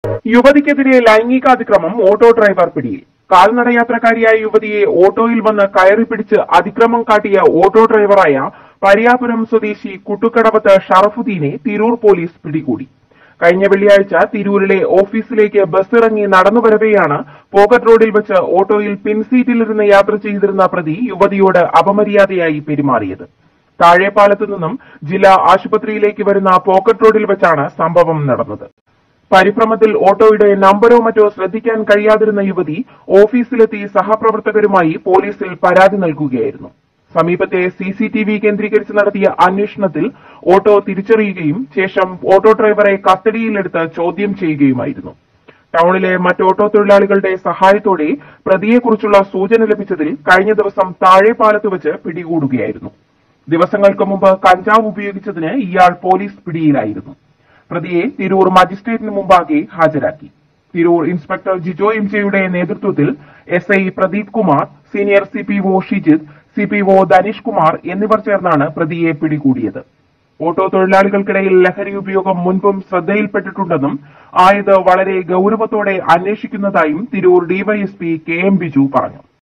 യുവതിക്കെതിരെ ലൈംഗികാതിക്രമം auto driver പിടിയിൽ കാൽനടയാത്രക്കാരിയായ യുവതിയെ ഓട്ടോയിൽ വന്ന് കയറി പിടിച്ച് അതിക്രമം കാട്ടിയ ഓട്ടോ ഡ്രൈവറായ പരിയാപുരം സ്വദേശി കുട്ടുക്കടവത്ത് ഷറഫുദ്ദീനെ തിരൂർ പോലീസ് പിടികൂടി കഴിഞ്ഞ വെള്ളിയാഴ്ച തിരൂരിലെ ഓഫീസിലേക്ക് ബസ് ഇറങ്ങി നടന്നു വരവെയാണ് പോക്കറ്റ് റോഡിൽ വെച്ച് ഓട്ടോയിൽ പിൻസീറ്റിലിരുന്ന് യാത്ര ചെയ്തിരുന്ന പ്രതി യുവതിയോട് അപമര്യാദയായി പെരുമാറിയത് താഴെപ്പാലത്തു നിന്നും ജില്ലാ ആശുപത്രിയിലേക്ക് വരുന്ന പോക്കറ്റ് റോഡിൽ വെച്ചാണ് സംഭവം നടന്നത് പരിഭ്രമത്തിൽ ഓട്ടോയുടെ നമ്പരോ മറ്റോ ശ്രദ്ധിക്കാൻ കഴിയാതിരുന്ന യുവതി ഓഫീസിലെത്തി സഹപ്രവർത്തകരുമായി പോലീസിൽ പരാതി നൽകുകയായിരുന്നു സമീപത്തെ സി സി ടി വി കേന്ദ്രീകരിച്ച് നടത്തിയ അന്വേഷണത്തിൽ ഓട്ടോ തിരിച്ചറിയുകയും ശേഷം ഓട്ടോ ഡ്രൈവറെ കസ്റ്റഡിയിലെടുത്ത് ചോദ്യം ചെയ്യുകയുമായിരുന്നു ടൗണിലെ മറ്റ് ഓട്ടോ തൊഴിലാളികളുടെ സഹായത്തോടെ പ്രതിയെക്കുറിച്ചുള്ള സൂചന ലഭിച്ചതിൽ കഴിഞ്ഞ ദിവസം താഴെപ്പാലത്ത് വെച്ച് പിടികൂടുകയായിരുന്നു ദിവസങ്ങൾക്ക് മുമ്പ് കഞ്ചാവ് ഉപയോഗിച്ചതിന് ഇയാൾ പോലീസ് പിടിയിലായിരുന്നു പ്രതിയെ തിരൂർ മജിസ്ട്രേറ്റിന് മുമ്പാകെ ഹാജരാക്കി തിരൂർ ഇൻസ്പെക്ടർ ജിജോ എം ജെയുടെ നേതൃത്വത്തിൽ S I Pradeep Kumar senior C P O Shijith C P O Dhaneesh Kumar എന്നിവർ ചേർന്നാണ് പ്രതിയെ പിടികൂടിയത് ഓട്ടോ തൊഴിലാളികൾക്കിടയിൽ ലഹരി ഉപയോഗം മുൻപും ശ്രദ്ധയിൽപ്പെട്ടിട്ടുണ്ടെന്നും ആയത് വളരെ ഗൌരവത്തോടെ അന്വേഷിക്കുന്നതായും Tirur DYSP K M Biju പറഞ്ഞു